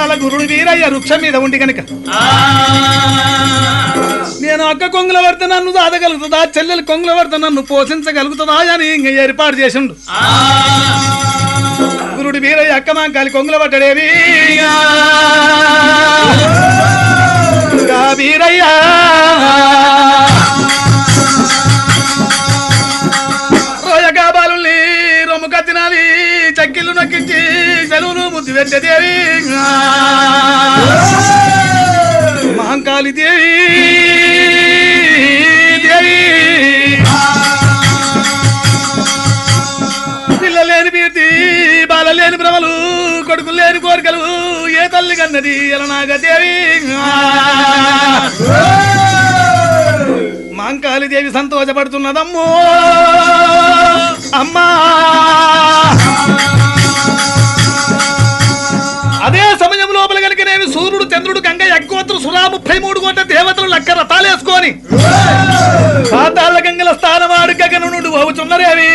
లోపల గురుడు వీరయ్య వృక్షం మీద ఉండి గనుక నేను అక్క కొంగుల పడితే నన్ను దాదగలుగుతుందా చెల్లెలు కొంగుల పడితే నన్ను పోషించగలుగుతుందా అని ఇంక ఏర్పాటు చేసిండు గురుడు వీరయ్య అక్క మాంకాలి కొంగుల పడ్డడేవి ఇంకా వీరయ్య రోయగా బాలుల్ని రొమ్ము కత్తినాలి చక్కిళ్ళు నొక్కించి సెలవులు ముద్దు పెట్టదేవి మహంకాళి దేవి దేవి పిల్లలేని బీర్తి బాలలేని భ్రమలు కొడుకులు లేని కోరికలు ఏ తల్లి కన్నది ఎలనాగదేవి మాంకాళి దేవి సంతోషపడుతున్నదమ్మో అమ్మా అదే సమయం లోపల కనుకనేమి సూర్యుడు చంద్రుడు గంగ యగ్గోత్రు సురా ముప్పై మూడు కోట్ల దేవతలు లక్క రథాలేసుకొని పాతాళ గంగల స్థానమాడు గగను నుండి పోవుచున్నరేవి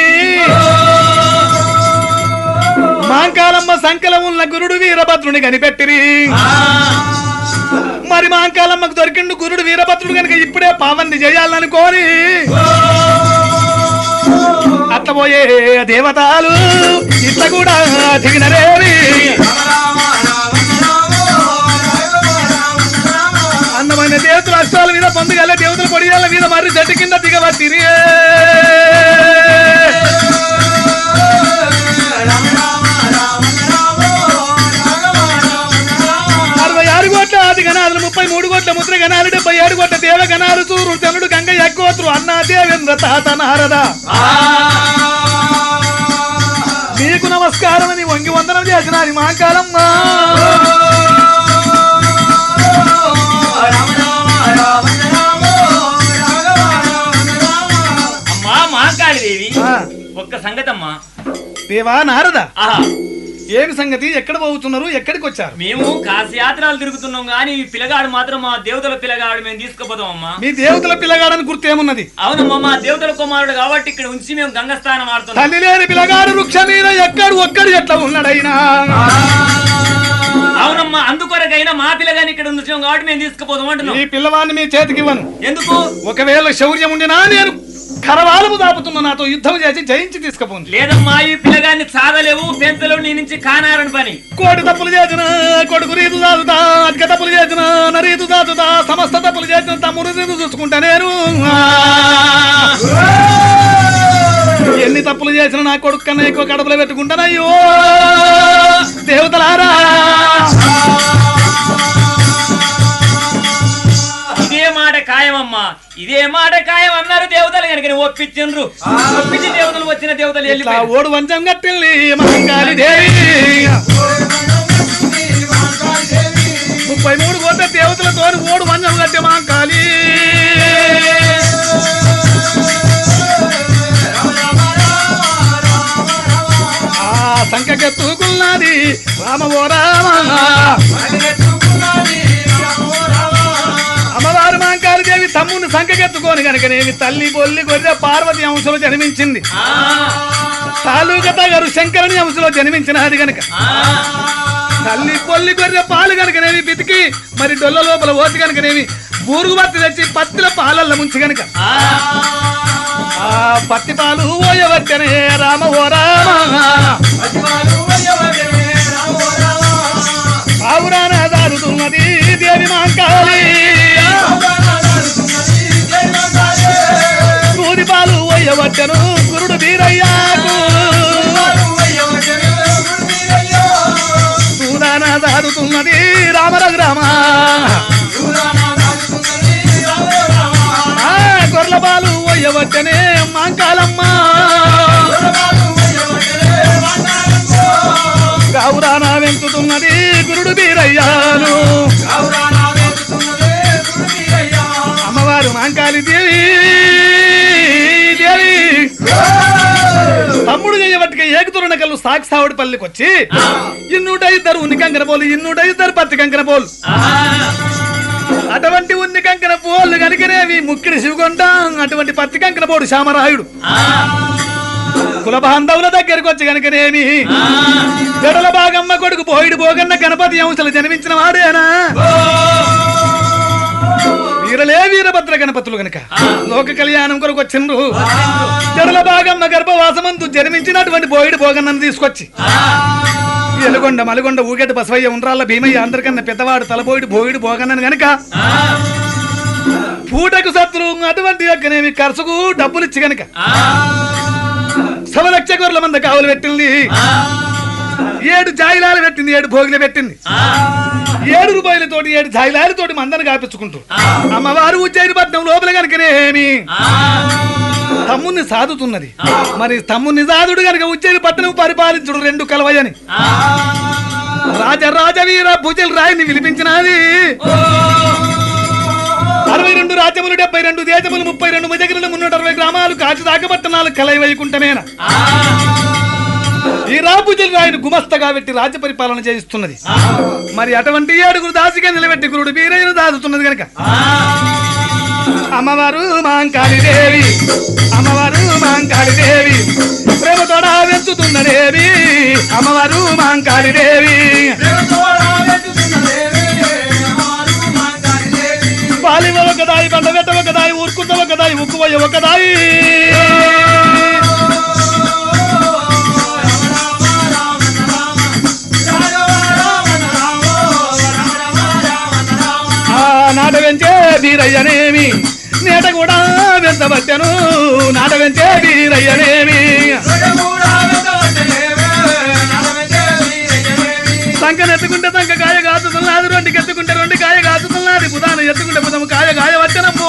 మాంకాలమ్మ సంకలం ఉన్న గురుడు వీరభద్రుని కనిపెట్టిరి మరి మాంకాలమ్మకు దొరికిండు గురుడు వీరభద్రుడు కనుక ఇప్పుడే పావన్ని చేయాలనుకోని అట్ల పోయే దేవతలు ఇట్ల కూడా దిగినరేవి అందమైన దేవతలు అష్టాల మీద పొందుగల దేవతలు పొడియాల మీద మరి చెట్టు కింద దిగవచ్చిరి అరవై ఆరు కోట్ల ఆది గణాలు ముప్పై మూడు కోట్ల ముద్ర గణాలు డెబ్బై ఏడు కోట్ల దేవ గణాలు సూర్యుడు చంద్రుడు గంగ యగ్గోత్రు అన్నా దేవేంద్ర తాత నారద మీకు నమస్కారం అని వంగి వందనం చేసిన అది మా కాలమ్మా అమ్మా మహాకాళి దేవి ఆ, ఒక్క సంగతమ్మా దేవా నారద ఆహా ఏమి సంగతి ఎక్కడ పోతున్నారు ఎక్కడికి వచ్చారు మేము కాశయాత్రలు తిరుగుతున్నాం గానీ ఈ పిల్లగాడు మాత్రం మా దేవతల పిల్లగాడు మేము తీసుకుపోతాం అమ్మా మీ దేవతల పిల్లగాడని గుర్తు ఏమున్నది అవునమ్మా మా దేవతల కుమారుడు కాబట్టి ఇక్కడ ఉంచి మేము గంగస్థానం ఆడుతున్నాం తల్లి లేని పిల్లగాడు వృక్ష మీద ఎక్కడు ఒక్కడు ఎట్లా ఉన్నాడైనా అవునమ్మా అందుకొరకైనా మా పిల్లగాని ఇక్కడ ఉంచాం కాబట్టి మేము తీసుకుపోతాం అంటున్నాం ఈ పిల్లవాడిని మీ చేతికి ఇవ్వను ఎందుకు ఒకవేళ శౌర్యం ఉండినా నేను కరవాలము దాపుతున్న నాతో యుద్ధం చేసి జయించి తీసుకుపోను లేదమ్మా ఈ పిల్లగాన్ని సాధలేవు పెంచలేవు నీ నుంచి కానారని పని కోటి తప్పులు చేసిన కొడుకు రీతు దాదుతా అధిక తప్పులు చేసిన నరీతు దాదుతా సమస్త తప్పులు చేసిన తమ్ముడు రీతు చూసుకుంటా నేను ఎన్ని తప్పులు చేసిన నా కొడుకు కన్నా ఎక్కువ కడుపులో పెట్టుకుంటానయ్యో దేవతలారా ఇదే మాట ఖాయమమ్మా ఇదే మాట ఖాయం అన్నారు దేవతలు కనుక ఒప్పించండ్రు ఒప్పించి దేవతలు వచ్చిన దేవతలు ఇట్లా వెళ్ళిపోయారు ఓడు వంచం కట్టింది మహంకాళి దేవి ముప్పై మూడు కోట్ల దేవతలతో ఓడు వంచం కట్టే మహంకాళి ఆ సంఖ్యకెత్తుకున్నది రామ ఓ రామ అమ్మవారు మాంకాళి దేవి తమ్ముని సంఖ్యకెత్తుకొని కనుకనేమి తల్లి బొల్లి గొర్రె పార్వతి అంశంలో జన్మించింది తాలూకత గారు శంకరుని అంశంలో జన్మించినది గనక తల్లి పొల్లి గొర్రె పాలు కనుకనేవి బితికి మరి డొల్ల లోపల ఓతి కనుకనేవి బూరుగు బత్తి తెచ్చి పత్తిల పాలల్ల ముంచి గనక ఆ పత్తి పాలు ఓయవచ్చనే రామ ఓ రామ ఆవురాన దారుతున్నది దేవి మాంకాళి సూది పాలు ఓయవచ్చను గురుడు వీరయ్యాకు సూదాన దారుతున్నది రామరఘురామ ఆ గొర్రెల పాలు ఓయవచ్చనే మాంకాలమ్మ గౌరాన వెంచుతున్నది గురుడు వీరయ్యాను అమ్మవారు మాంకాళి దేవి దేవి తమ్ముడు చేయబట్టుగా ఏకతురుణ కళ్ళు సాక్షి సావుడి పల్లికి వచ్చి ఇన్నూట ఇద్దరు ఉన్ని కంకర పోలు ఇన్నూట ఇద్దరు పత్తి కంకర పోలు అటువంటి ఉన్ని కంకర పోలు కనుకనేవి ముక్కిడి శివకొండ అటువంటి పత్తి కంకర పోడు శ్యామరాయుడు కుల బాంధవుల దగ్గరకు వచ్చి కనుకనేమి జడల బాగమ్మ కొడుకు పోయిడు పోగన్న గణపతి అంశలు జన్మించిన వాడేనా వీరలే వీరభద్ర గణపతులు గనక లోక కళ్యాణం కొరకు వచ్చిండ్రు జడల బాగమ్మ గర్భవాసమందు జన్మించినటువంటి పోయిడు పోగన్నను తీసుకొచ్చి ఎలుగొండ మలుగొండ ఊగెట బసవయ్య ఉండ్రాళ్ళ భీమయ్య అందరికన్నా పెద్దవాడు తలపోయిడు పోయిడు పోగన్నను గనక పూటకు సత్తులు అటువంటి యొక్కనేమి ఖర్చుకు డబ్బులు ఇచ్చి గనక సవలక్ష గొర్రెల మంద కావులు పెట్టింది ఏడు జాయిలాలు పెట్టింది ఏడు భోగిలు పెట్టింది ఏడు రూపాయలతోటి ఏడు జాయిలాలతోటి మందను కాపించుకుంటూ అమ్మవారు ఉజ్జయిని పట్నం లోపల కనుకనేమి తమ్ముని సాదుతున్నది మరి తమ్ముని సాదుడు గనుక ఉజ్జయిని పట్టణం పరిపాలించుడు రెండు కలవయని రాజరాజ వీర భుజల్ రాయిని విలిపించినది అరవై రెండు రాజ్యములు డెబ్బై రెండు దేశములు ముప్పై రెండు మజగిరులు మున్నూట అరవై గ్రామాలు కాచి దాకపట్టణాలు కలయి వైకుంఠమేన ఈ రాబుజల్ రాయిని గుమస్తగా పెట్టి రాజ్య పరిపాలన చేయిస్తున్నది మరి అటువంటి ఏడుగురు దాసిగా నిలబెట్టి గురుడు వీరయ్యను దాచుతున్నది కనుక అమ్మవారు మాంకాళి దేవి అమ్మవారు మాంకాళి దేవి ప్రేమతోడ వెంచుతున్న దేవి అమ్మవారు మాంకాళి దేవి పాలివ ఒకదాయి బండబెట్ట ఒకదాయి ఊరుకుంట ఒకదాయి ఉక్కువయ్య ఒకదాయి ఆ నాట వెంచే వీరయ్యనేమి నేట కూడా వెంతబట్టెను నాట వెంచే వీరయ్యనేమి సంకన ఎత్తుకుంటే సంక కాయ కాచుతున్నది రెండు ఎత్తుకుంటే రెండు కాయ కాచుతున్నది బుధాన ఎత్తుకుంటే బుధము కాయ కాయ వచ్చనమ్మో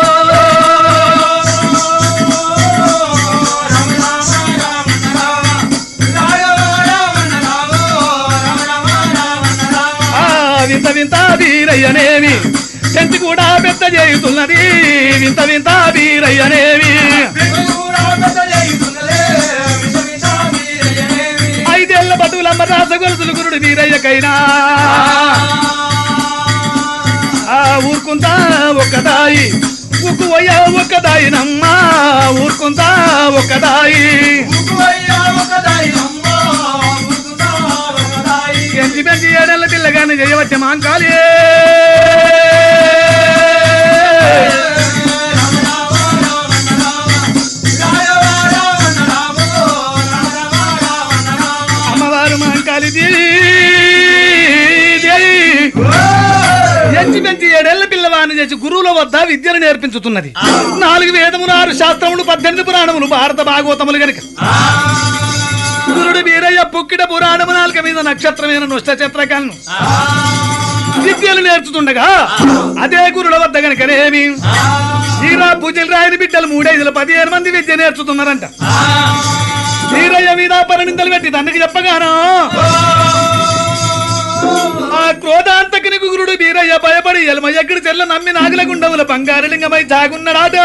ఆ వింత వింత వీరయ్యనేమి చెంచి కూడా పెద్ద చేయుతున్నది వింత వింత వీరయ్యనేమి ఐదేళ్ల బతుకులమ్మ రాస గొలుసులు గురుడు వీరయ్యకైనా ఆ ఊరుకుంటా ఒక్కదాయి ఉక్కువయ్య ఒక్కదాయినమ్మా ఊరుకుంటా ఒక్కదాయి ఎంచి పెంచి ఏడేళ్ల పిల్లగాని చేయవచ్చే మాంకాలి అమ్మవారు మాంకాలి దేవి ఎంచి పెంచి ఏడేళ్ల పిల్లవాడిని చేసి గురువుల వద్ద విద్యను నేర్పించుతున్నది నాలుగు వేదములు ఆరు శాస్త్రములు పద్దెనిమిది పురాణములు భారత భాగవతములు గనుక గురుడు వీరయ్య పుక్కిట పురాణము నాలుక మీద నక్షత్రమైన నృష్ట చిత్రకన్ను విద్యలు నేర్చుతుండగా అదే గురుల వద్ద గనకనేమి హీరా పూజలు రాయని బిడ్డలు మూడైదుల పదిహేను మంది విద్య నేర్చుతున్నారంట వీరయ్య మీద పరనిందలు పెట్టి తండ్రికి చెప్పగాను ఆ క్రోధాంతకిని గురుడు వీరయ్య భయపడి ఎలమ ఎక్కడి చెల్ల నమ్మి నాగులగుండవుల బంగారలింగమై జాగున్నడాట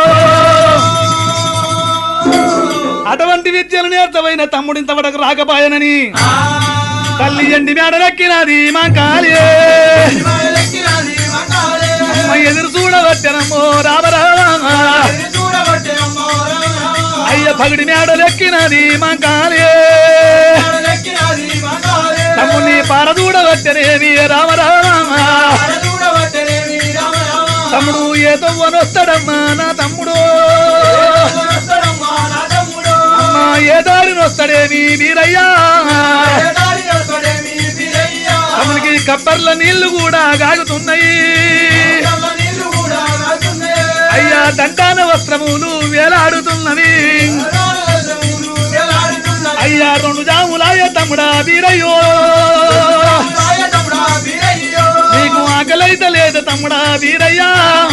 అటువంటి విద్యలు నేర్చవైన తమ్ముడింతవడకు రాకపోయానని తల్లి ఎండి మేడలెక్కినది మా కాళీ అమ్మ ఎదురు చూడవచ్చనమ్మో రామరామ అయ్య పగిడి మేడలెక్కినది మా కాళీ తమ్ముని పారదూడవచ్చనేవి రామరామ తమ్ముడు ఏ తవ్వనొస్తాడమ్మా నా తమ్ముడు అమ్మా ఏ దారినొస్తాడేమి వీరయ్యా తమ్మునికి కప్పర్ల నీళ్లు కూడా గాగుతున్నాయి అయ్యా దండాన వస్త్రములు వేలాడుతున్నవి అయ్యా రెండు జాములాయ తమ్ముడా వీరయ్యో నీకు ఆకలైతే లేదు తమ్ముడా వీరయ్యా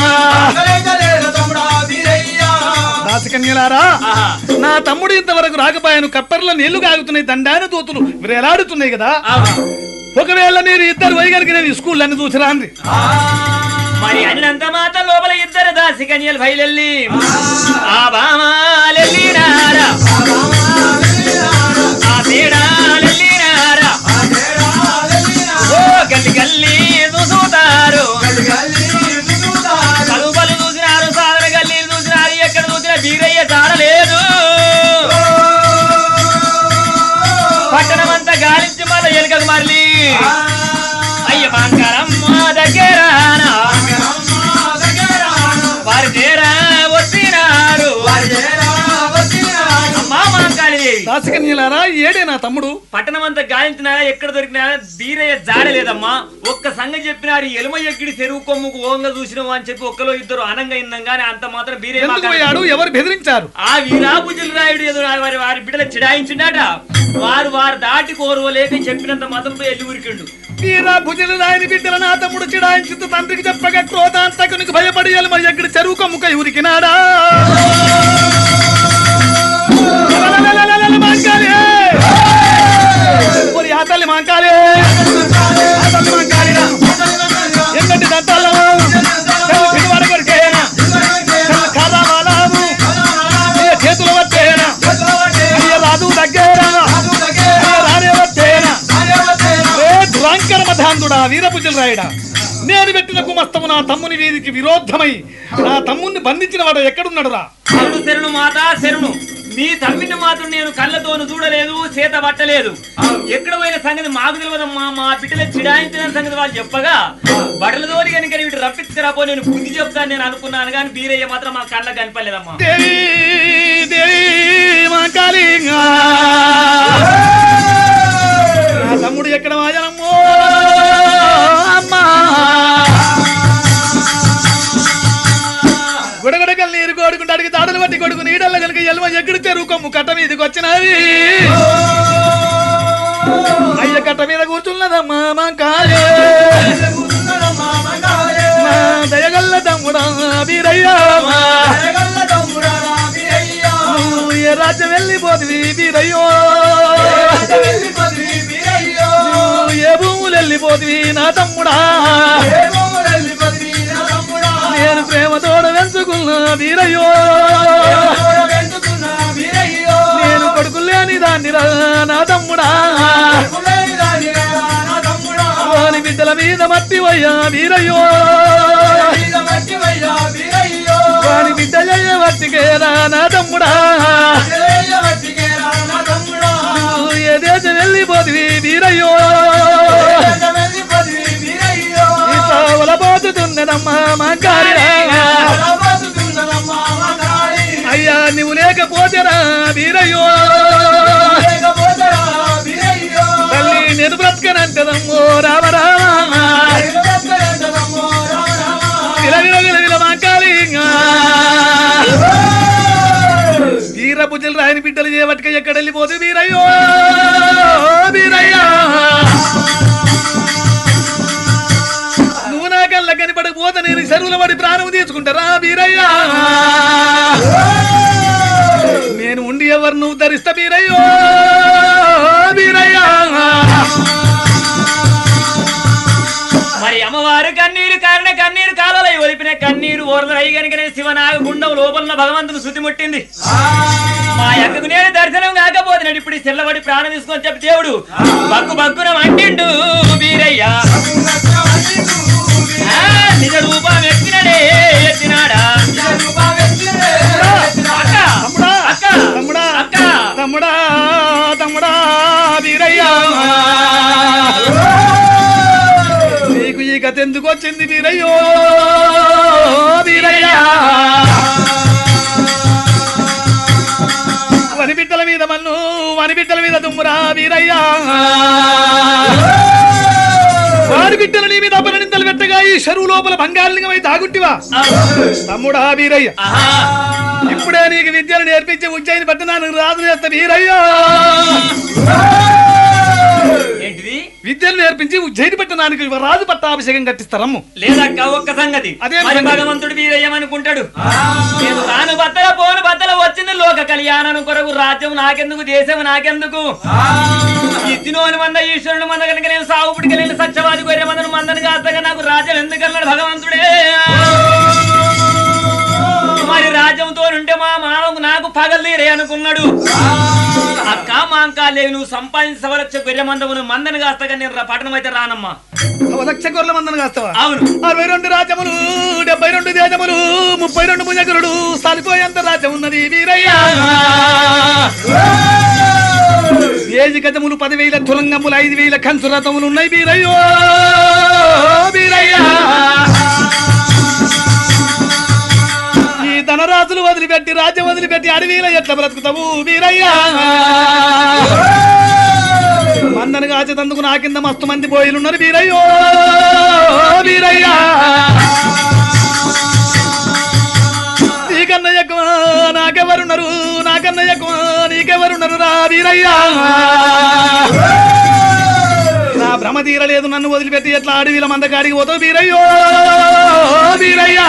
దాసకన్యలారా ఆహా. నా తమ్ముడు ఇంతవరకు రాకపోయాను కప్పర్లో నీళ్లు కాగుతున్నాయి దండాన తూతులు వేలాడుతున్నాయి కదా ఒకవేళ మీరు ఇద్దరు వైగలికి నేను స్కూల్ అన్ని చూసిరా అంది మరి అన్నంత మాట లోపల ఇద్దరు దాసి కన్యలు బయలెల్లి ఆ బామాలెల్లినారా ఆ తేడాలెల్లినారా ఓ గల్లి గల్లి చూసుతారు కలుబలు చూసినారు సాదర గల్లి చూసినారు ఎక్కడ చూసినా బీరయ్య చాడలేదు దాసికన్యలారా ఏడే నా తమ్ముడు పట్టణం అంతా గాలించినా ఎక్కడ దొరికినా బీరయ్య జాడలేదమ్మా ఒక్క సంగతి చెప్పినారు ఎలుమ ఎక్కిడి చెరువు కొమ్ముకు ఓంగ చూసినావు అని చెప్పి ఒక్కలో ఇద్దరు అనంగా ఇన్నాం గానీ అంత మాత్రం బీరయ్య ఎందుకు మాకు పోయాడు ఎవరు బెదిరించారు ఆ వీరాభుజుల రాయుడు ఎదురు వారి వారి బిడ్డలు చిడాయించిండట వారు వారు దాటి కోరువలేక చెప్పినంత మాత్రం ఎల్లి ఉరికిండు వీరా భుజలు రాయని బిడ్డల నా తమ్ముడు చిడాయించుతూ తండ్రికి చెప్పగా క్రోధాంతకునికి భయపడి ఎలుమ ఎక్కడి చెరువు కొమ్ముక ఉరికినాడా లలలలలలల మాంకాలి! ఓరి ఆ తల్లి మాంకాలి! ఆ తల్లి మాంకాలిరా! ఎంగటి దంతాలము! తెల్ల పిడివాడ కొరికేనా! తెల్ల కర్రవాలాము! నీ చేతుల వచ్చేనా! అయ్య రాజు దగ్గేనా! అయ్య రానే వచ్చేనా! ఏ దురాంకర మధాంధుడా వీరభుజులు రాయుడా నేను పెట్టిన కుమస్తము నా తమ్ముని వీధికి విరోధమై నా తమ్ముని బంధించిన వాడు ఎక్కడున్నాడురా శరణు శరణు మాత శరణు నీ తమ్మిని మాత్రం నేను కళ్ళతోను చూడలేదు చేత పట్టలేదు ఎక్కడ పోయిన సంగతి మాకు తెలియదమ్మా మా బిడ్డలు చిడాయించిన సంగతి వాళ్ళు చెప్పగా బట్టలతోని కనుక వీటి రప్పించరాపో నేను బుద్ధి చెప్తాను నేను అనుకున్నాను కానీ బీరయ్య మాత్రం మా కళ్ళ కనపడలేదమ్మా దేవి దేవి మాంకాళింగా నా తమ్ముడు ఎక్కడ వాజనమ్మో అమ్మా గుడగడకల్ నీరు కోడుకుంటే అడిగి తాడులు పట్టి కొడుకు నీడల్ల కనుక ఎల్మ ఎక్కడి చెరువు కొమ్ము కట్ట మీదకి వచ్చినది అయ్య కట్ట మీద కూర్చున్నదమ్మా మాంకాళి మా దయగల్ల తమ్ముడా వీరయ్యా నువ్వు ఏ రాజ్యం వెళ్ళిపోతుంది వీరయ్యో నువ్వు ఏ భూములు వెళ్ళిపోతుంది నా తమ్ముడా నేను ప్రేమతోడ వెంచుకున్నా వీరయ్యో నేను కొడుకు లేని దాన్ని నా తమ్ముడా వాని బిడ్డల మీద మట్టి వయ్యా వీరయ్యో వాని బిడ్డ అయ్యే మట్టికేరా నా తమ్ముడా నువ్వు ఏ దేశం వెళ్ళిపోతుంది వీరయ్యో ఈ సావల పోతున్నదమ్మా మా కార్యా అయ్యా నువ్వు లేకపోతేరా వీరయ్యో తల్లి నేను బ్రతకనంటదమ్మో రామ రామ విల విల విల విల మాంకాళింగా వీర బుజ్జలు రాయని బిడ్డలు చేయబట్టుక ఎక్కడ వెళ్ళిపోతే వీరయ్యో వీరయ్యా నువ్వు నా కళ్ళ కనిపడకపోతే నేను చెరువుల పడి ప్రాణం తీసుకుంటారా వీరయ్యా నేను ఉండి ఎవరు నువ్వు ధరిస్తా వీరయ్యో వీరయ్యా మరి అమ్మవారు కన్నీరు కారణ కన్నీరు కాలలో ఒలిపిన కన్నీరు ఓర్లు అయి కనుకనే శివనాగ గుండం లోపల భగవంతుని శుద్ధి ముట్టింది మా అక్కకు నేను దర్శనం కాకపోతున్నాడు ఇప్పుడు ఈ చెల్లబడి ప్రాణం తీసుకొని చెప్పి దేవుడు బగ్గు బగ్గున అంటిండు వీరయ్య ఆ, నిజ రూపం ఎత్తినడే ఎత్తినాడా అక్క తమ్ముడా అక్క తమ్ముడా అక్క తమ్ముడా తమ్ముడా వీరయ్యా నీకు ఈ కథ ఎందుకు వచ్చింది వీరయ్యో వీరయ్యా వని బిడ్డల మీద మన్ను వని బిడ్డల మీద దుమ్మురా వీరయ్యా వాడి బిడ్డల నీ మీద అపరణింతలు పెట్టగా ఈ చెరువు లోపల బంగాళలింగమై తాగుంటివా తమ్ముడా వీరయ్య ఆహా ఇప్పుడే నీకు విద్యను నేర్పించి ఉజ్జయిని పట్టణానికి రాజు చేస్తా వీరయ్యా ఏంటిది విద్యను నేర్పించి ఉజ్జయిని పట్టణానికి రాజు పట్టాభిషేకం కట్టిస్తారమ్ము లేదక్క ఒక్క సంగతి అదే మరి సంగతి. భగవంతుడు వీరయ్యమనుకుంటాడు నేను తాను బత్తల పోను బత్తల వచ్చింది లోక కళ్యాణం కొరకు రాజ్యం నాకెందుకు దేశం నాకెందుకు ఇచ్చినోని మంద ఈశ్వరుని మంద కనుక నేను సాగుపుడికి వెళ్ళిన సత్యవాది గొర్రె మందను మందను కాస్తగా నాకు రాజ్యం ఎందుకన్నాడు భగవంతుడే మరి రాజ్యంతో ఉంటే మా మామకు నాకు పగలు తీరే అనుకున్నాడు అక్క మాంకాలేవి నువ్వు సంపాదించి సవలక్ష గొర్రె మందమును మందని కాస్తగా నేను రా- పట్టణం అయితే రానమ్మా లక్ష గొర్రెల మందను కాస్తావా అవును అరవై రెండు రాజ్యములు డెబ్బై రెండు దేశములు ముప్పై రెండు ముజగురుడు సరిపోయేంత రాజ్యం ఉన్నది వీరయ్యా ఏజి గజములు పదివేల తులంగములు ఐదు వేల కంచు రథములు ఉన్నాయి వీరయ్యో వీరయ్యా ఈ ధనరాజులు వదిలి వదిలిపెట్టి రాజ్యం వదిలిపెట్టి అడవిలో ఎట్లా బ్రతుకుతావు వీరయ్యా మందను కాచేతందుకు నా కింద మస్తు మంది పోయిలున్నారు వీరయ్యో వీరయ్యా నీకన్నా ఎక్కువ నాకెవరున్నారు నాకన్నా ఎక్కువ నీకెవరున్నారు రా వీరయ్యా నా భ్రమ తీరలేదు నన్ను వదిలిపెట్టి ఎట్లా అడవిల మంద కాడికి పోతావు వీరయ్యో వీరయ్యా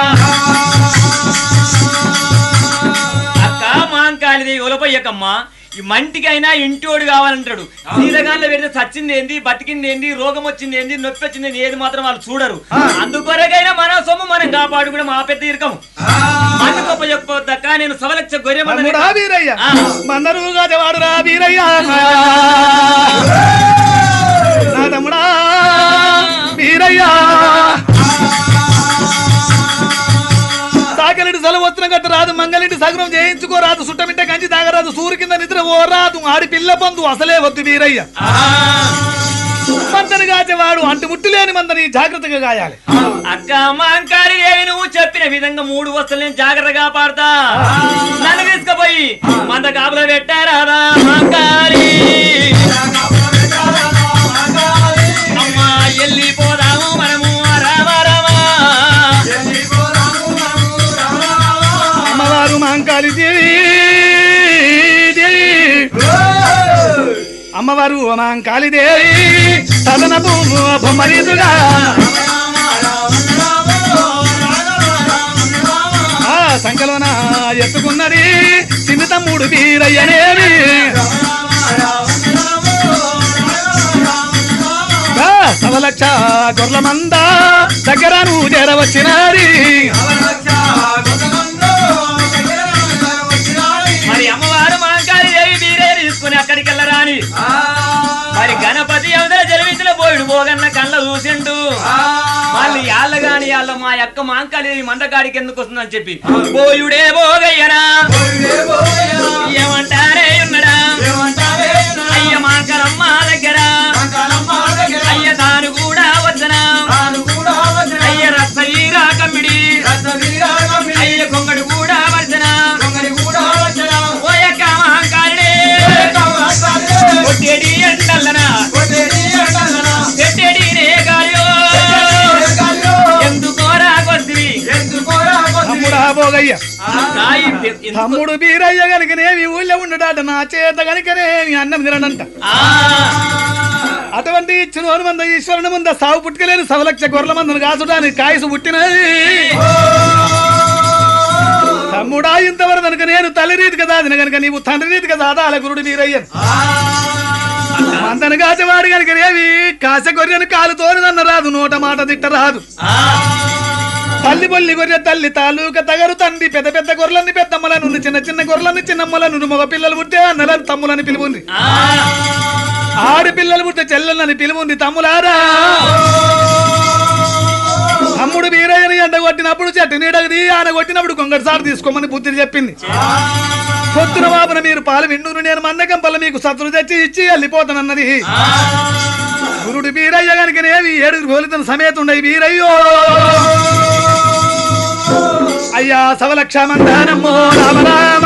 అక్క మాంకాలిది ఒలపయ్యకమ్మా ఈ మంటికైనా ఇంటోడు కావాలంటాడు నీలగాన్లో పెడితే చచ్చింది ఏంది బతికింది ఏంది రోగం వచ్చింది ఏంది నొప్పి వచ్చింది ఏంది ఏది మాత్రం వాళ్ళు చూడరు అందుకొరకైనా మన సొమ్ము మనం కాపాడు కూడా మా పెద్ద ఇరకము మంది గొప్ప చెప్పొద్దక్క నేను సవలక్ష గొర్రె మందని- తమ్ముడా వీరయ్య ఆ. మందరుగా వాడురా వీరయ్య నా తమ్ముడా వీరయ్య సాకలిటి సెలవు వచ్చిన గట్ట రాదు మంగళింటి సగరం చేయించుకోరాదు సుట్టమిట్ట కంచి తాగరాదు సూర్యు కింద నిద్ర ఓరాదు ఆడి పిల్ల పొందు అసలే వద్దు వీరయ్య ఆ. మందను కాచేవాడు అంటు ముట్టు లేని మందని జాగ్రత్తగా గాయాలి అక్క మాంకాలి దేవి నువ్వు చెప్పిన విధంగా మూడు వస్తువులు నేను జాగ్రత్తగా పాడతా నన్ను తీసుకుపోయి మంద కాపులో పెట్టారాదా మాంకాలి అమ్మా వెళ్ళిపోదాము మనము రామ రామా అమ్మవారు మాంకాళి దేవి దేవి అమ్మవారు మాంకాళి దేవి సదనపు బొమ్మరీదుగా ఆ సంకలన ఎత్తుకున్నది చిన్న తమ్ముడు వీరయ్యనేవి ఆ, సవలక్ష గొర్ల మంద దగ్గర నువ్వు చేరవచ్చినది మరి అమ్మవారు మాంకాలి దేవి మీరే తీసుకుని అక్కడికి వెళ్ళరాని మరి గణపతి అవతల జలవించిన పోయిడు పోగన్న కళ్ళ చూసిండు మళ్ళీ యాళ్ళ గాని యాళ్ళ మా యొక్క మాంకాలి మందకాడికి ఎందుకు వస్తుందని చెప్పి పోయుడే పోగయ్యనా ఏమంటారే ఉన్నడా అయ్య మాంకరమ్మ దగ్గర అయ్య తాను కూడా వచ్చనా అయ్య రసయ్యరా కమ్మిడి అయ్య కొంగడు కూడా వచ్చనా ఓయక్క మహంకాళి కొట్టేడి ఎండల్లనా పెట్టేడి రే గాయో ఎందుకోరా కొద్ది తమ్ముడా భోగయ్య కాయి ఎందుకు- తమ్ముడు బీరయ్య గనుకనేమి ఊళ్ళో ఉండడాట నా చేత గనుకనేమి అన్నం తినడంట ఆ, అటువంటి ఇచ్చిన మంద ఈశ్వరుని ముంద సాగు పుట్టుకలేని సవలక్ష గొర్రెల మందను కాచుడానికి కాయసు పుట్టినది తమ్ముడా ఇంతవరకు కనుక నేను తల్లి రీతి కదా అది కనుక నీవు తండ్రి రీతి కదా అదాల గురుడు బీరయ్య మందను కాచేవాడు కనుకనేవి కాస గొర్రెను కాలు తోనిదన్న రాదు నోట మాట తిట్ట రాదు ఆ, తల్లి బొల్లి గొర్రె తల్లి తాలూక తగరు తండ్రి పెద్ద పెద్ద గొర్రెలని పెద్దమ్మలను చిన్న చిన్న గొర్రెలని చిన్నమ్మలను మగ పిల్లలు పుట్టే అన్నలని తమ్ములని పిలువుంది ఆ, ఆడపిల్లలు పుట్టే చెల్లెలని పిలువుంది తమ్ములారా తమ్ముడు వీరయ్యని ఎండ కొట్టినప్పుడు చెట్టు నీడగది ఆయన కొట్టినప్పుడు కొంగటి సార్ తీసుకోమని బుద్ధి చెప్పింది పొద్దున బాబున మీరు పాలు విండును నేను మందకంపల్ల మీకు సత్తులు తెచ్చి ఇచ్చి వెళ్ళిపోతానన్నది గురుడు వీరయ్య గనుక నేవి ఏడుగురు పోలితన సమేత ఉండయి వీరయ్యో అయ్యా సవలక్ష మందానమ్మో రామ రామ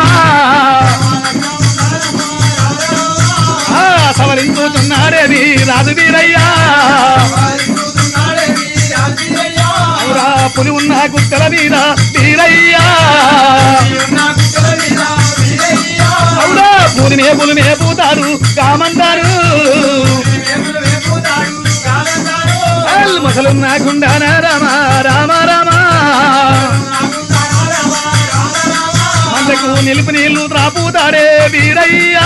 ఆ, సవలించుతున్నాడే వీ రాజు వీరయ్యా అవురా పులి ఉన్న గుట్టల మీద వీరయ్యా అవురా పులి మేపులు మేపుతారు కామంటారు ముసలున్న గుండాన రామ రామ రామ మందకు నిలుపు నీళ్లు త్రాపుతాడే వీరయ్యా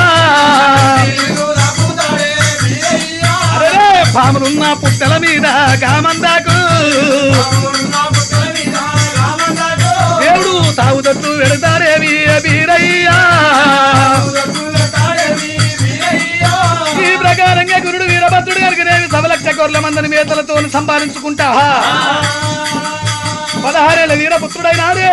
అరే పాములున్న పుట్టల మీద కామందాకు దేవుడు తాగుతట్టు వెళతారేవి వీరయ్యా ఈ ప్రకారంగా గురుడు వీరభద్రుడు గారికి నేను సవలక్ష కోర్ల మందని మేతలతో సంపాదించుకుంటా పదహారేళ్ళ వీరపుత్రుడైనాడే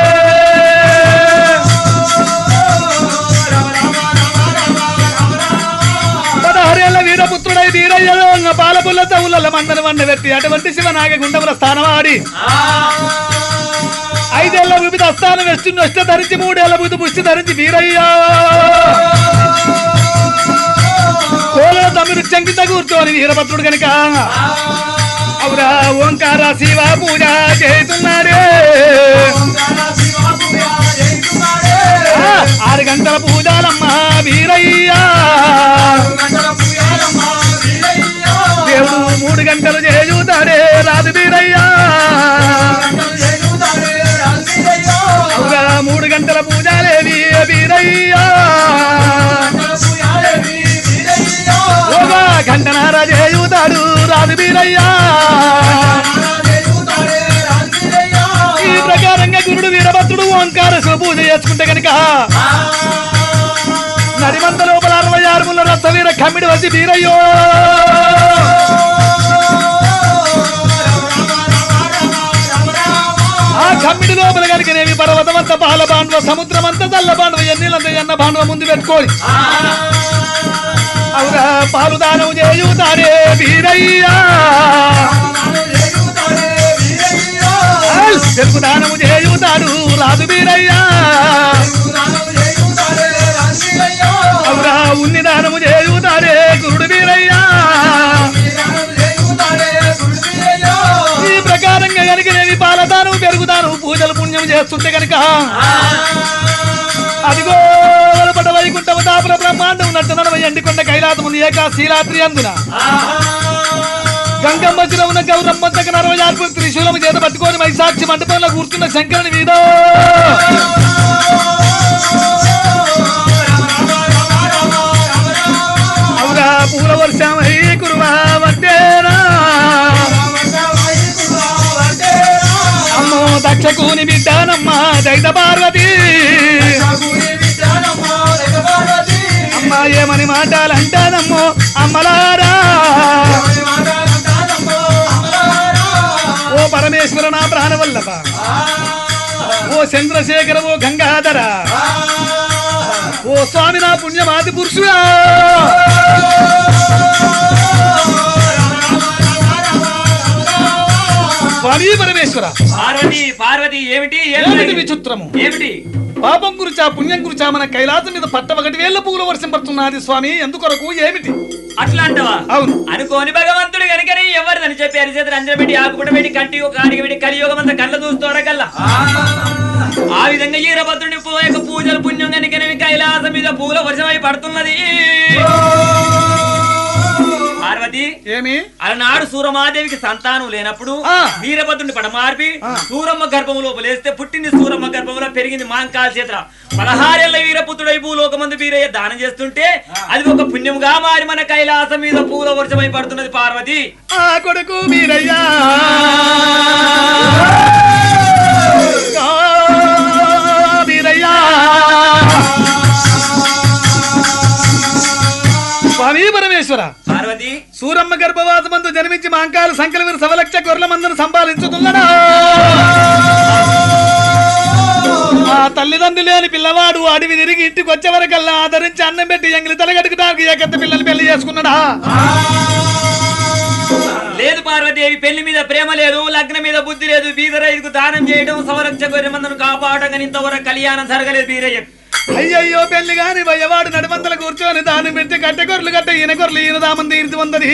పదహారేళ్ల వీరపుత్రుడై వీరయ్య పాలపుల్ల తవుల మందన వండ వ్యక్తి అటువంటి శివనాగ గుండముల స్థానమాడి ఐదేళ్ల వివిధ అస్థానం వెస్ట్ నష్ట ధరించి మూడేళ్ల బుద్ధి పుష్టి ధరించి వీరయ్యా కోల తమిరు చంకిత కూర్చొని వీరభద్రుడు కనుక అవురా ఓంకార శివ పూజ చేస్తున్నాడే ఆ, ఆరు గంటల పూజాలమ్మ వీరయ్యా దేవుడు మూడు గంటలు చేయుతాడే రాదు వీరయ్యా అవురా మూడు గంటల పూజలేవి వీరయ్యా ఓగా గంటనార చేయుతాడు రాదు వీరయ్యా ఈ ప్రకారంగా గురుడు వీరభద్రుడు ఓంకార శివ పూజ చేసుకుంటే కనుక నడిమంత లోపల అరవై ఆరు ముళ్ళ రథ వీర కమ్మిడి వచ్చి వీరయ్యో ఆ కమ్మిడి లోపల కనుకనేమి పర్వతమంత బాల బాండవ సముద్రమంత చల్ల బాండవ ఎన్నిలంత ఎన్న బాండవ ముందు పెట్టుకోని అవురా పాలు దానం చేయుతాడే వీరయ్యా తెలుగు దానము చేయుతాడు రాదు వీరయ్యా అవురా ఉన్ని దానము చేయుతాడే గురుడు వీరయ్యా ఈ ప్రకారంగా కనుక నేను పాలదానం పెరుగుతాను పూజలు పుణ్యం చేస్తుంటే కనుక అదిగో పట వైకుంఠమ దాపుర బ్రహ్మాండం నట్టు నడవ ఎండికొండ కైలాసముంది ఏకా శీలాద్రి అందున గంగమ్మ ఉన్న గౌరమ్మ దగ్గర అరవై ఆరు త్రిశూలము చేత పట్టుకొని మైసాక్షి మండపంలో కూర్చున్న శంకరుని వీధో అవురా పూల వర్షమై కురువా వంటేనా అమ్మో దక్షకుని బిడ్డానమ్మ దైత పార్వతి అమ్మ ఏమని మాటలంటానమ్మో అమ్మలారా ఓ పరమేశ్వర నా ప్రాణవల్లభ ఓ చంద్రశేఖర ఓ గంగాధర ఓ స్వామి నా పుణ్యమాది పురుషుడా స్వామి పరమేశ్వర పార్వతి పార్వతి ఏమిటి ఏమిటి ఏమిటి విచిత్రము ఏమిటి పాపం గురిచా పుణ్యం గురిచా మన కైలాసం మీద పట్ట ఒకటి వేల పూల వర్షం పడుతున్నది స్వామి ఎందుకొరకు ఏమిటి అట్లా అంటవా అవును అనుకోని భగవంతుడు కనుకనే ఎవరిదని చెప్పి అరిచేతులు అందరూ పెట్టి ఆకుపట పెట్టి కంటి కాడికి పెట్టి కలియుగం అంతా కళ్ళ చూస్తోరగల్లా ఆ విధంగా ఈరభద్రుని యొక్క పూజలు పుణ్యం కనుకనే కైలాసం మీద పూల వర్షమై పడుతున్నది పార్వతి ఏమి అలనాడు సూరమాదేవికి సంతానం లేనప్పుడు ఆ. వీరభద్రుని పడమార్పి ఆ. సూరమ్మ గర్భంలో లేస్తే పుట్టింది సూరమ్మ గర్భంలో పెరిగింది మాంకాల చేత పదహారేళ్ల వీరపుత్రుడై భూలోకమందు వీరయ్య దానం చేస్తుంటే అది ఒక పుణ్యంగా మారి మన కైలాసం మీద పూల వర్షమై పడుతున్నది పార్వతి ఆ కొడుకు వీరయ్యా ఆ వీరయ్యా స్వామి పరమేశ్వర పార్వతి సూరమ్మ గర్భవాసమందు జన్మించి మాంకాలు సంకల వీరు సవలక్ష గొర్రెల మందును సంపాదించుతున్నాడా ఆ తల్లిదండ్రులు లేని పిల్లవాడు అడవి తిరిగి ఇంటికి వచ్చే వరకల్లా ఆదరించి అన్నం పెట్టి ఎంగిలి తలగట్టుకుడానికి ఏకంత పిల్లలు పెళ్లి చేసుకున్నాడా లేదు పార్వతీదేవి పెళ్లి మీద ప్రేమ లేదు లగ్నం మీద బుద్ధి లేదు బీదరైదుకు దానం చేయడం సంరక్ష గొర్రె మందను కాపాడగని ఇంతవరకు కళ్యాణం జరగలేదు బీరయ్య అయ్యయ్యో పెళ్లి గాని భయవాడు నడిమంతల కూర్చొని దానం పెట్టి కట్టె గొర్రెలు కట్ట ఈయన గొర్రెలు ఈయన దామంది ఈయనది వందది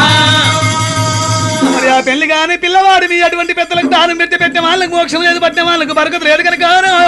మరి ఆ పెళ్లి గాని పిల్లవాడు మీ అటువంటి పెద్దలకు దానం పెట్టి పెట్టే వాళ్ళకి మోక్షం లేదు పట్టిన వాళ్ళకు బరకత లేదు కనుక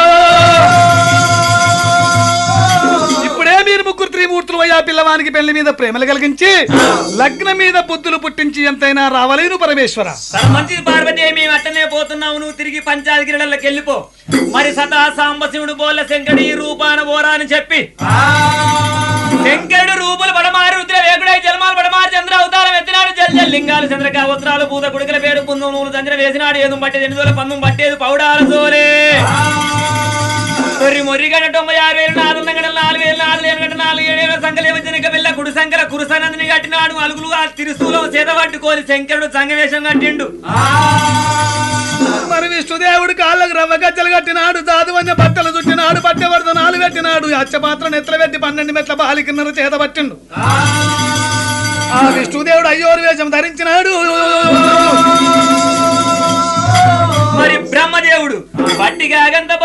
ఇప్పుడే మీరు ముగ్గురు త్రిమూర్తులు అయ్యా పిల్లవానికి పెళ్లి మీద ప్రేమలు కలిగించి లగ్నం మీద బుద్ధులు పుట్టించి ఎంతైనా రావలేను పరమేశ్వర సరే మంచిది పార్వతి మేము అట్టనే పోతున్నావు నువ్వు తిరిగి పంచాయతీలకు వెళ్ళిపో మరి సదా సాంబశివుడు బోల్ల శంకడి రూపాన బోరా అని చెప్పి శంకరుడు రూపులు పడమారి రుద్ర వేకుడై జలమాలు పడమారి చంద్ర అవతారం ఎత్తినాడు జల్ జల్ లింగాలు చంద్రక వస్త్రాలు పూత కుడికల పేరు పుందు నూలు చంద్ర వేసినాడు ఏదు పట్టేది ఎనిమిది పందం పట్టేది పౌడాల సోలే తొర్రి మొర్రి గంట తొంభై ఆరు వేలు నాలుగు గంటల నాలుగు వేలు నాలుగు ఏడు గంట నాలుగు ఏడు వేల సంఖ్యలు వచ్చిన పిల్ల కుడి సంఖ్యల కురుసనందిని కట్టినాడు అలుగులు ఆ తిరుసూలం చేత పట్టుకొని శంకరుడు సంగవేశం కట్టిండు మరి విష్ణుదేవుడు కాళ్ళకు రవ్వ గజ్జలు కట్టినాడు దాదువన్న బట్టలు చుట్టినాడు పట్టెవర్ధనాలు పెట్టినాడు అచ్చపాత్ర నెత్తలు పెట్టి పన్నెండు మెట్ల బాలికిన్నర చేత పట్టిండు ఆ విష్ణుదేవుడు అయ్యోరు వేషం ధరించినాడు మరి బ్రహ్మదేవుడు బట్టి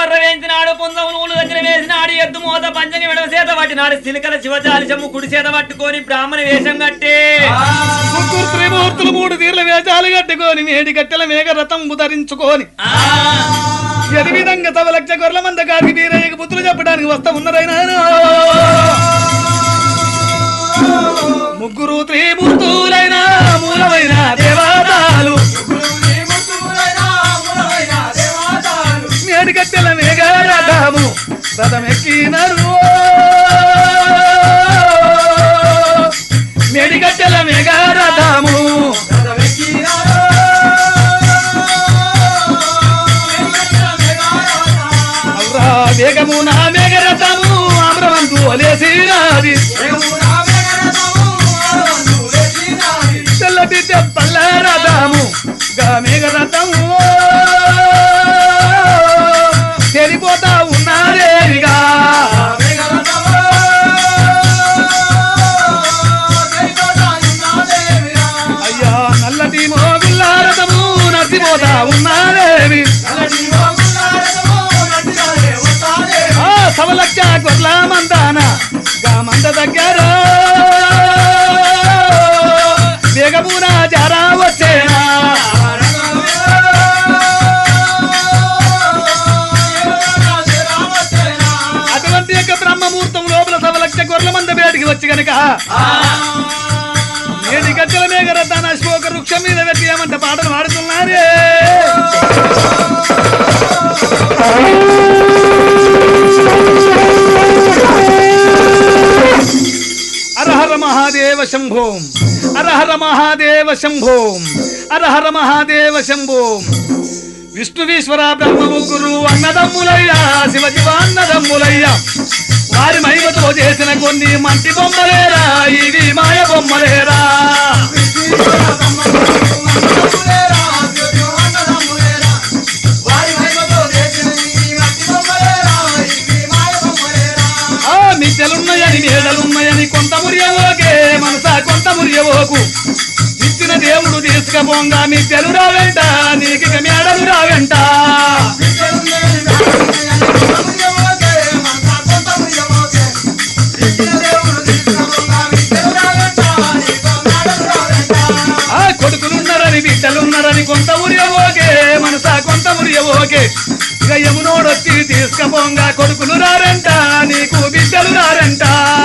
బుర్ర వేయించినాడు పుంజం నూలు దగ్గర వేసినాడు ఎద్దు మూత పంచని విడవ చేత పట్టినాడు సిలికల శివచాలి చెమ్ము కుడి చేత పట్టుకొని బ్రాహ్మణ వేషం కట్టే ముగ్గురు త్రిమూర్తులు మూడు తీర్ల వేషాలు కట్టుకొని మేడి కట్టెల మేఘ రథం ధరించుకొని ఆ, ఎది విధంగా తవ లక్ష గొర్రెల మంద గారికి వీరయ్యకు బుద్ధులు చెప్పడానికి వస్తా ఉన్నారైనా ముగ్గురు త్రిమూర్తులైన మూలమైన దేవాదాలు మేడి కట్టెల మేఘ రథము రథమెక్కినరు మేడి కట్టెల మేఘ రథము అవురా వేగము నా మేఘ రథము అమరవంతు అలేసినాది తెల్లటి తెప్పల్ల రథము గా మేఘ రథము తెలిపోతా ఉన్నారేగా అయ్యా నల్లటి మోగుల్ల రథము నడిపోతా ఉన్నారేవి ఆ సవలక్ష గొర్ల మందాన గా మంద దగ్గర వేగమున జారా వచ్చేనా అటువంటి యొక్క బ్రహ్మముహూర్తం లోపల సవలక్ష గొర్రెల మంద బయటికి వచ్చి గనక నేటి గజ్జల మేఘ రథాన అశోక వృక్షం మీద పెట్టి ఏమంట పాటలు పాడుతున్నారే అరహర మహాదేవ శంభోం అరహర మహాదేవ శంభోం అరహర మహాదేవ శంభోం విష్ణువీశ్వర బ్రహ్మ ముగ్గురు అన్నదమ్ములయ్యా శివ శివ అన్నదమ్ములయ్యా వారి మహిమతో చేసిన కొన్ని మంటి బొమ్మలేరా ఇవి మాయ బొమ్మలేరా ఆ మిద్దెలున్నాయని మేడలున్నాయని కొంత మురియవోకే మనసా కొంత మురియవోకు ఇచ్చిన దేవుడు తీసుకపోంగా మిద్దెలు రావెంట నీకు ఇక మేడలు రావెంట ఆ కొడుకులున్నారని బిడ్డలున్నారని కొంత మురియవోకే మనసా కొంత మురియవోకే ఇక యమునోడొచ్చి తీసుకపోంగా కొడుకులు రారంట నీకు బిడ్డలు రారంట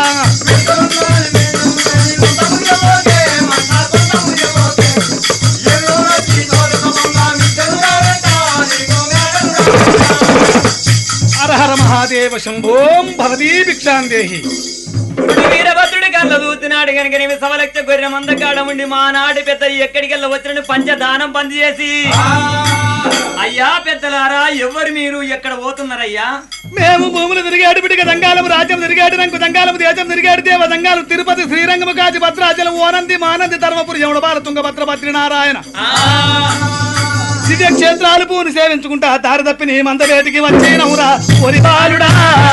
హరహర మహాదేవ శంభోం భవతీ భిక్షాందేహి గురుడు వీరభద్రుడి కళ్ళ దూతున్నాడు కనుక నీవి సవలక్ష గొర్రె మందకాడ ఉండి మా నాటి పెద్ద ఎక్కడికెళ్ళ వచ్చిన పంచదానం బంద్ చేసి అయ్యా పెద్దలారా ఎవరు మీరు ఎక్కడ పోతున్నారయ్యా మేము భూములు తిరిగాడు బిడిగ దంగాలము రాజ్యం తిరిగాడు రంగు దంగాలము దేశం తిరిగాడు దేవ దంగాలు తిరుపతి శ్రీరంగము కాచి భద్రాచలం ఓనంది మానంది ధర్మపురి యముడబాల తుంగభద్ర భద్రి నారాయణ ఆ, దివ్య క్షేత్రాలు పూని సేవించుకుంటా దారి తప్పి నీ మందవేటికి వచ్చినవురా ఒరి బాలుడా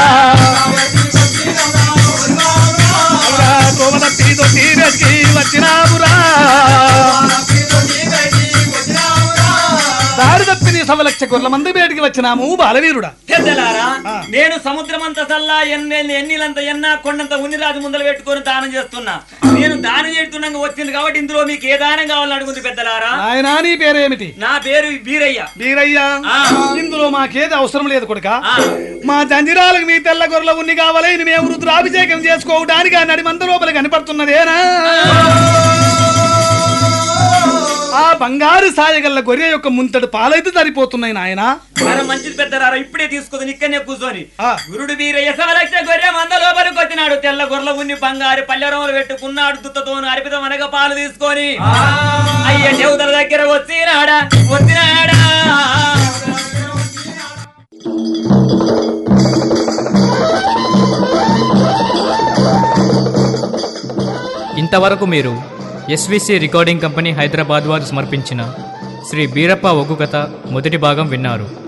అవురా, తోవ తప్పి తొట్టి వెతికి వచ్చినావురా దారి తప్పి నీ సవలక్ష గొర్రెల మంది బయటికి వచ్చినాము బాలవీరుడా పెద్దలారా ఆ. నేను సముద్రమంత సల్లా ఎన్ని ఎన్నిలంత ఎన్నా కొండంత ఉన్నిరాజు ముందలు పెట్టుకొని దానం చేస్తున్నా నేను దానం చేస్తున్నాక వచ్చింది కాబట్టి ఇందులో మీకు ఏ దానం కావాలని అడుగుంది పెద్దలారా నాయనా నీ పేరేమిటి నా పేరు వీరయ్య వీరయ్యా ఆ. ఇందులో మాకేది అవసరం లేదు కొడుక ఆ. మా జంజిరాలకు మీ తెల్ల గొర్రెల ఉన్ని కావాలని మేము రుద్రాభిషేకం చేసుకోవడానికి ఆ నడి మంద లోపల కనపడుతున్నదేనా ఆ బంగారు సాయగల్ల గొర్రె యొక్క ముంతడు పాలైతే సరిపోతున్నాయి నాయనా మరి మంచిది పెద్దలారా ఇప్పుడే తీసుకుంది ఇక్కడనే కూర్చొని ఆ. గురుడు వీరయ్య సవలక్ష గొర్రె మంద లోపలికి వచ్చినాడు తెల్ల గొర్రెల ఉన్ని బంగారు పల్లెరములు పెట్టుకున్నాడు దుత్తతో అర్పితం అనగా పాలు తీసుకొని అయ్య దేవతల దగ్గర వచ్చినాడా వచ్చినాడా ఇంతవరకు మీరు ఎస్విసి రికార్డింగ్ కంపెనీ హైదరాబాద్ వారు సమర్పించిన శ్రీ బీరప్ప ఒగ్గు కథ మొదటి భాగం విన్నారు